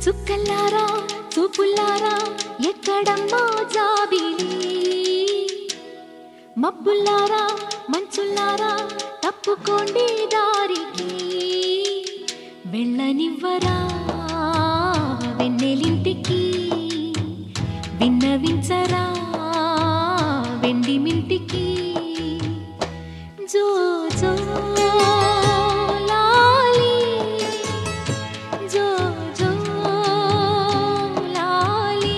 చుక్కల్లారా చూపుల్లారా ఎక్కడమ్మా జాబిలి మబ్బుల్లారా మంచుల్లారా తప్పుకోండి దారికి వెళ్ళనివ్వరా వెన్నెలింటికి విన్నవించరా వెండి మింటికి జో జో లాలి జో జో లాలి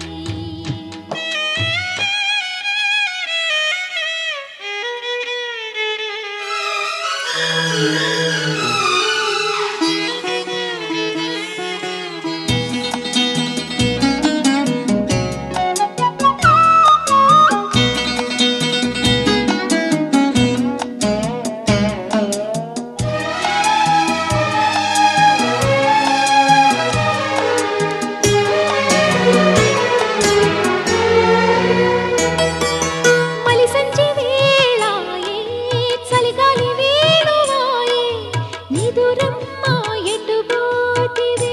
మలి సంచి వేళాయే చలిగాలి వేణువాయే నిదురమ్మ ఎటుబోటివే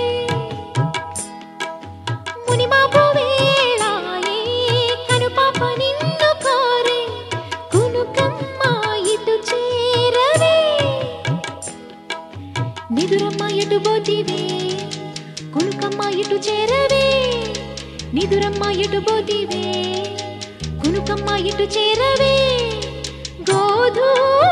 మునిమాపు వేళాయే కనుపాప నిన్ను కోరే కునుకమ్మ ఇటు చేరవే నిదురమ్మ ఎటు బోటివే కునుకమ్మ ఇటు చేరవే నిదురమ్మ ఎటు బోటివే కునుకమ్మ ఇటు చేరవే గోధూ